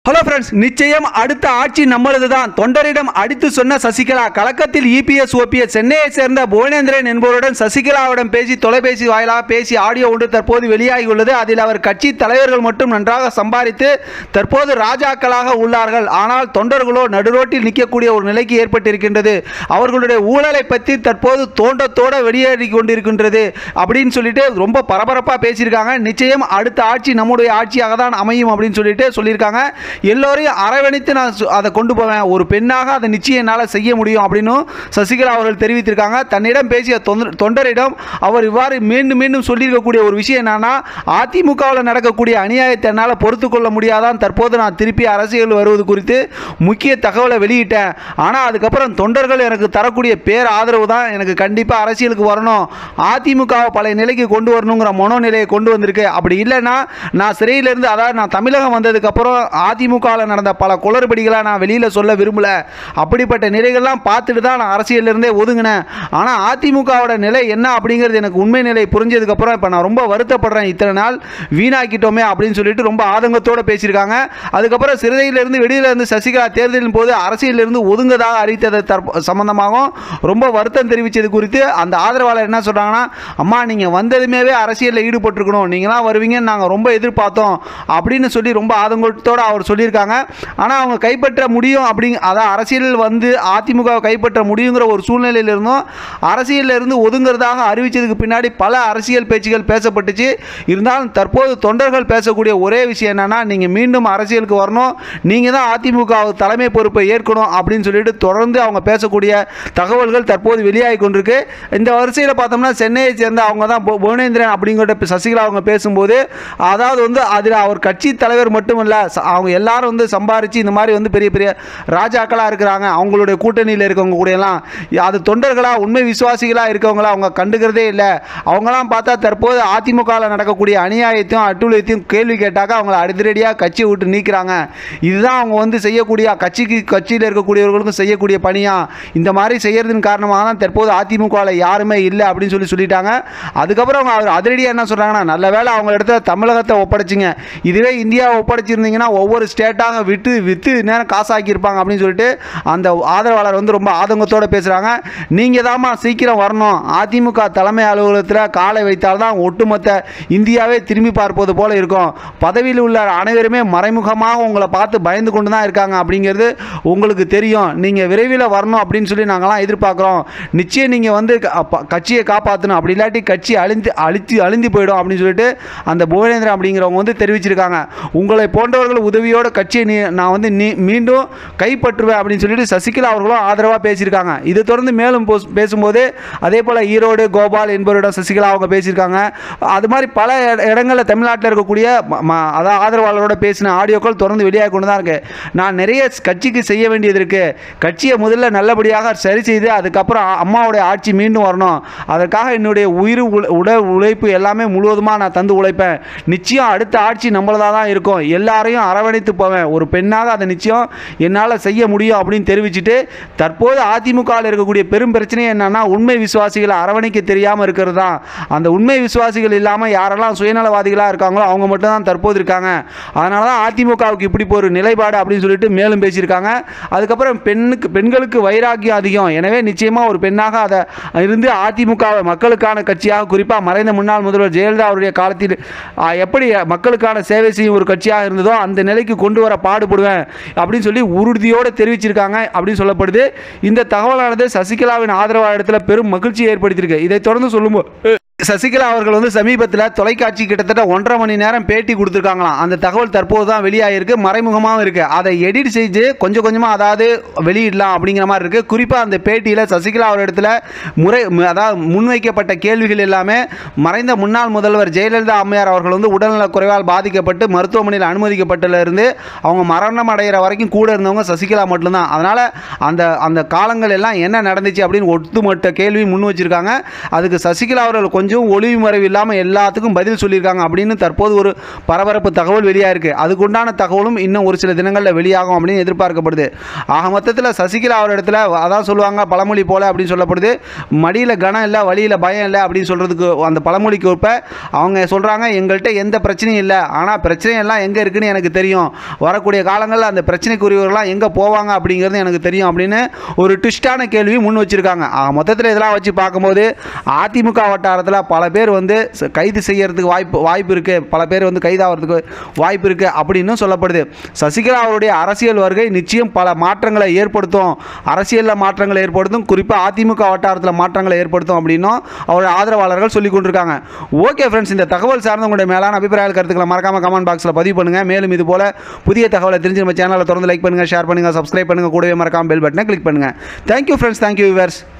hello friends நிச்சயம் அடுத்த ஆட்சி நம்மளது தான் தொண்டரிடம் அடித்து சொன்ன சசிகலா கலக்கத்தில் இபிஎஸ் ஓபிஎஸ் சென்னையை சேர்ந்த புவனேந்திரன் என்பவருடன் சசிகலாவிடம் பேசி தொலைபேசி வாயிலாக பேசி ஆடியோ ஒன்று தற்போது வெளியாகியுள்ளது அதில் அவர் கட்சி தலைவர்கள் மட்டும் நன்றாக சம்பாதித்து தற்போது ராஜாக்களாக உள்ளார்கள் ஆனால் தொண்டர்களோ நடுரோட்டில் நிற்கக்கூடிய ஒரு நிலைக்கு ஏற்பட்டிருக்கின்றது அவர்களுடைய ஊழலை பற்றி தற்போது தோண்ட தோட வெளியேறி கொண்டிருக்கின்றது அப்படின்னு சொல்லிட்டு ரொம்ப பரபரப்பாக பேசியிருக்காங்க நிச்சயம் அடுத்த ஆட்சி நம்முடைய ஆட்சியாக தான் அமையும் அப்படின்னு சொல்லிட்டு சொல்லியிருக்காங்க எல்லோரையும் அரவணைத்து நான் சு- அதை கொண்டு போவேன் ஒரு பெண்ணாக அதை நிச்சயம் என்னால் செய்ய முடியும் அப்படின்னு சசிகலா அவர்கள் தெரிவித்திருக்காங்க தன்னிடம் பேசிய தொந்த- தொண்டரிடம் அவர் இவ்வாறு மீண்டும் மீண்டும் சொல்லியிருக்கக்கூடிய ஒரு விஷயம் என்னன்னா அதிமுகவில் நடக்கக்கூடிய அநியாயத்தை என்னால் பொறுத்து கொள்ள முடியாதான் தற்போது நான் திருப்பி அரசியல் வருவது குறித்து முக்கிய தகவலை வெளியிட்டேன் ஆனால் அதுக்கப்புறம் தொண்டர்கள் எனக்கு தரக்கூடிய பேர் ஆதரவு தான் எனக்கு கண்டிப்பாக அரசியலுக்கு வரணும் அதிமுகவை பழைய நிலைக்கு கொண்டு வரணுங்கிற மனோநிலையை கொண்டு வந்திருக்கு அப்படி இல்லைன்னா நான் சிறையிலிருந்து அதாவது நான் தமிழகம் வந்ததுக்கப்புறம் அதிமுகவில் நடந்த பல குளறுபடிகளை நான் வெளியில் சொல்ல விரும்பல அப்படிப்பட்ட நிலைகள்லாம் பார்த்துட்டு தான் நான் அரசியலிருந்தே ஒதுங்கினேன் ஆனால் அதிமுகவோட நிலை என்ன அப்படிங்கிறது எனக்கு உண்மை நிலை புரிஞ்சதுக்கப்புறம் இப்போ நான் ரொம்ப வருத்தப்படுறேன் இத்தனை நாள் வீணாக்கிட்டோமே அப்படின்னு சொல்லிட்டு ரொம்ப ஆதங்கத்தோடு பேசியிருக்காங்க அதுக்கப்புறம் சிறையிலிருந்து வெளியில இருந்து சசிகலா தேர்தலின் போது அரசியலிருந்து ஒதுங்கதாக அறிவித்தது தற்ப சம்பந்தமாகவும் ரொம்ப வருத்தம் தெரிவித்தது குறித்து அந்த ஆதரவாளர் என்ன சொல்கிறாங்கன்னா அம்மா நீங்கள் வந்ததுமே அரசியலில் ஈடுபட்டிருக்கணும் நீங்களாம் வருவீங்கன்னு நாங்கள் ரொம்ப எதிர்பார்த்தோம் அப்படின்னு சொல்லி ரொம்ப ஆதங்கத்தோடு அவர் சொல்லியிருக்காங்க ஆனால் அவங்க கைப்பற்ற முடியும் அப்படிங்க அதான் அரசியலில் வந்து அதிமுக வை கைப்பற்ற முடியுங்கிற ஒரு சூழ்நிலையில் இருந்தும் அரசியலில் இருந்து ஒதுங்கிறதாக அறிவித்ததுக்கு பின்னாடி பல அரசியல் பேச்சுகள் பேசப்பட்டுச்சு இருந்தாலும் தற்போது தொண்டர்கள் பேசக்கூடிய ஒரே விஷயம் என்னன்னா நீங்கள் மீண்டும் அரசியலுக்கு வரணும் நீங்கள் தான் அதிமுக தலைமை பொறுப்பை ஏற்கணும் அப்படின்னு சொல்லிட்டு தொடர்ந்து அவங்க பேசக்கூடிய தகவல்கள் தற்போது வெளியாகி கொண்டிருக்கு இந்த வரிசையில் பார்த்தோம்னா சென்னையை சேர்ந்த அவங்க தான் பு- புவனேந்திரன் அப்படிங்கிற பே- சசிகலா அவங்க பேசும்போது அதாவது வந்து அதில் அவர் கட்சி தலைவர் மட்டும் இல்லை அவங்க எல்லாரும் வந்து சம்பாரித்து இந்த மாதிரி வந்து பெரிய பெரிய ராஜாக்களாக இருக்கிறாங்க அவங்களுடைய கூட்டணியில் இருக்கவங்க கூட எல்லாம் அது தொண்டர்களா உண்மை விசுவாசிகளாக இருக்கவங்களா அவங்க கண்டுக்கிறதே இல்லை அவங்களாம் பார்த்தா தற்போது அதிமுகவில் நடக்கக்கூடிய அநியாயத்தையும் அட்டுழியத்தையும் கேள்வி கேட்டாக்க அவங்கள அதிரடியாக கட்சியை விட்டு நீக்கிறாங்க இதுதான் அவங்க வந்து செய்யக்கூடிய கட்சிக்கு கட்சியில் இருக்கக்கூடியவர்களுக்கும் செய்யக்கூடிய பணியா இந்த மாதிரி செய்யறதின் காரணமாக தான் தற்போது அதிமுகவில் யாருமே இல்லை அப்படின்னு சொல்லி சொல்லிட்டாங்க அதுக்கப்புறம் அவங்க அவர் அதிரடியாக என்ன சொல்கிறாங்கன்னா நல்ல வேளை அவங்க இடத்துல தமிழகத்தை ஒப்படைச்சிங்க இதுவே இந்தியாவை ஒப்படைச்சிருந்தீங்கன்னா ஒவ்வொரு ஸ்டேட்டாக விட்டு விற்று நேரம் காசாக்கியிருப்பாங்க அப்படின்னு சொல்லிட்டு அந்த ஆதரவாளர் வந்து ரொம்ப ஆதங்கத்தோடு பேசுகிறாங்க நீங்கள் தாம்மா சீக்கிரம் வரணும் அதிமுக தலைமை அலுவலகத்தில் காலை வைத்தால்தான் ஒட்டுமொத்த இந்தியாவே திரும்பி பார்ப்பது போல இருக்கும் பதவியில் உள்ள அனைவருமே மறைமுகமாக உங்களை பார்த்து பயந்து கொண்டு தான் இருக்காங்க அப்படிங்கிறது உங்களுக்கு தெரியும் நீங்கள் விரைவில் வரணும் அப்படின்னு சொல்லி நாங்களாம் எதிர்பார்க்குறோம் நிச்சயம் நீங்கள் வந்து க- அப்ப- கட்சியை காப்பாற்றணும் அப்படி இல்லாட்டி கட்சி அழிந்து அழித்து அழிந்து போயிடும் அப்படின்னு சொல்லிட்டு அந்த புவனேந்திரன் அப்படிங்கிறவங்க வந்து தெரிவிச்சிருக்காங்க உங்களை போன்றவர்கள் உதவியோட கட்சியை நீ நான் வந்து நீ மீண்டும் கைப்பற்றுவேன் அப்படின்னு சொல்லிட்டு சசிகலா அவர்களும் ஆதரவாக பேசியிருக்காங்க இது தொடர்ந்து மேலும் போஸ்- பேசும்போது அதே போல் ஈரோடு கோபால் என்பவரிடம் சசிகலா அவங்க பேசியிருக்காங்க அது மாதிரி பல இட- இடங்களில் தமிழ்நாட்டில் இருக்கக்கூடிய ம- ம- அதாவது ஆதரவாளரோட பேசின ஆடியோக்கள் தொடர்ந்து வெளியாகி கொண்டு தான் இருக்கு நான் நிறைய ஸ்- கட்சிக்கு செய்ய வேண்டியது இருக்கு கட்சியை முதல்ல நல்லபடியாக சரி செய்து அதுக்கப்புறம் அ- அம்மாவுடைய ஆட்சி மீண்டும் வரணும் அதற்காக என்னுடைய உயிர் உழ- உடல் உழைப்பு எல்லாமே முழுவதுமாக நான் தந்து உழைப்பேன் நிச்சயம் அடுத்த ஆட்சி நம்மளதாக தான் இருக்கும் எல்லாரையும் அரவணைத்து போவேன் ஒரு பெண்ணாக அதை நிச்சயம் என்னால் செய்ய முடியும் அப்படின்னு தெரிவிச்சுட்டு தற்போது அதிமுகவில் இருக்கக்கூடிய பெரும் பிரச்சனை என்னன்னா உண்மை விசுவாசிகளை அரவணைக்க தெரியாமல் இருக்கிறது தான் அந்த உண்மை விசுவாசிகள் இல்லாமல் யாரெல்லாம் சுயநலவாதிகளாக இருக்காங்களோ அவங்க மட்டும் தான் தற்போது இருக்காங்க அதனால தான் அதிமுகவுக்கு இப்படி ஒரு நிலைப்பாடு அப்படின்னு சொல்லிட்டு மேலும் பேசியிருக்காங்க அதுக்கப்புறம் பெண்ணுக்கு பெண்களுக்கு வைராக்கியம் அதிகம் எனவே நிச்சயமாக ஒரு பெண்ணாக அதை இருந்து அதிமுக மக்களுக்கான கட்சியாக குறிப்பாக மறைந்த முன்னாள் முதல்வர் ஜெயலலிதா அவருடைய காலத்தில் ஆ, எப்படி மக்களுக்கான சேவை செய்யும் ஒரு கட்சியாக இருந்ததோ அந்த நிலைக்கு கொண்டு வர பாடுபடுவேன் அப்படின்னு சொல்லி உறுதியோடு தெரிவிச்சிருக்காங்க அப்படின்னு சொல்லப்படுது இந்த தகவலானது சசிகலாவின் ஆதரவாளத்தில் பெரும் மகிழ்ச்சி ஏற்படுத்தியிருக்கு இதை தொடர்ந்து சொல்லும்போது சசிகலா அவர்கள் வந்து சமீபத்தில் தொலைக்காட்சி கிட்டத்தட்ட ஒன்றரை மணி நேரம் பேட்டி கொடுத்துருக்காங்களாம் அந்த தகவல் தற்போது தான் வெளியாகிருக்கு மறைமுகமாகவும் இருக்குது அதை எடிட் செய்து கொஞ்சம் கொஞ்சமாக அதாவது வெளியிடலாம் அப்படிங்கிற மாதிரி இருக்குது குறிப்பாக அந்த பேட்டியில் சசிகலா அவர் இடத்துல முறை மு- அதாவது முன்வைக்கப்பட்ட கேள்விகள் எல்லாமே மறைந்த முன்னாள் முதல்வர் ஜெயலலிதா அம்மையார் அவர்கள் வந்து உடல்நலக் குறைவால் பாதிக்கப்பட்டு மருத்துவமனையில் அனுமதிக்கப்பட்டதிலிருந்து அவங்க மரணம் அடைகிற வரைக்கும் கூட இருந்தவங்க சசிகலா மட்டும்தான் அதனால் அந்த அந்த காலங்கள் எல்லாம் என்ன நடந்துச்சு அப்படின்னு ஒட்டுமொத்த கேள்வி முன் வச்சிருக்காங்க அதுக்கு சசிகலா அவர்கள் கொஞ்சம் கொஞ்சம் ஒளிவு மறைவு இல்லாமல் எல்லாத்துக்கும் பதில் சொல்லியிருக்காங்க அப்படின்னு தற்போது ஒரு பரபரப்பு தகவல் வெளியாக இருக்குது அதுக்குண்டான தகவலும் இன்னும் ஒரு சில தினங்களில் வெளியாகும் அப்படின்னு எதிர்பார்க்கப்படுது ஆக மொத்தத்தில் சசிகலா அவர் இடத்துல அதான் சொல்லுவாங்க பழமொழி போல அப்படின்னு சொல்லப்படுது மடியில் கனம் இல்லை வழியில் பயம் இல்லை அப்படின்னு சொல்கிறதுக்கு அந்த பழமொழிக்கு ஒப்ப அவங்க சொல்கிறாங்க எங்கள்கிட்ட எந்த பிரச்சனையும் இல்லை ஆனால் பிரச்சனையெல்லாம் எங்கே இருக்குன்னு எனக்கு தெரியும் வரக்கூடிய காலங்களில் அந்த பிரச்சனைக்குரியவர்கள்லாம் எங்கே போவாங்க அப்படிங்கிறது எனக்கு தெரியும் அப்படின்னு ஒரு ட்விஸ்டான கேள்வி முன் வச்சுருக்காங்க ஆக மொத்தத்தில் இதெல்லாம் வச்சு பார்க்கும்போது அதிமுக வட்டாரத்தில் பல பேர் வந்து ச- கைது செய்யறதுக்கு வாய்ப்பு வாய்ப்பு இருக்குது பல பேர் வந்து கைதாகிறதுக்கு வாய்ப்பு இருக்குது அப்படின்னு சொல்லப்படுது சசிகலா அவருடைய அரசியல் வருகை நிச்சயம் பல மாற்றங்களை ஏற்படுத்தும் அரசியலில் மாற்றங்களை ஏற்படுத்தும் குறிப்பாக அதிமுக வட்டாரத்தில் மாற்றங்களை ஏற்படுத்தும் அப்படின்னும் அவருடைய ஆதரவாளர்கள் சொல்லி கொண்டிருக்காங்க ஓகே ஃப்ரெண்ட்ஸ் இந்த தகவல் சார்ந்த உங்களுடைய மேலான அபிப்பிராய கருத்துக்களை மறக்காம கமெண்ட் பாக்ஸில் பதிவு பண்ணுங்கள் மேலும் இது போல புதிய தகவலை தெரிஞ்சு நம்ம சேனலை தொடர்ந்து லைக் பண்ணுங்கள் ஷேர் பண்ணுங்கள் சப்ஸ்கிரைப் பண்ணுங்கள் கூடவே மறக்காம பெல் பட்டனை கிளிக் பண்ணுங்கள் தேங்க்யூ ஃப்ரெண்ட்ஸ் தேங்க்யூ விவர்ஸ்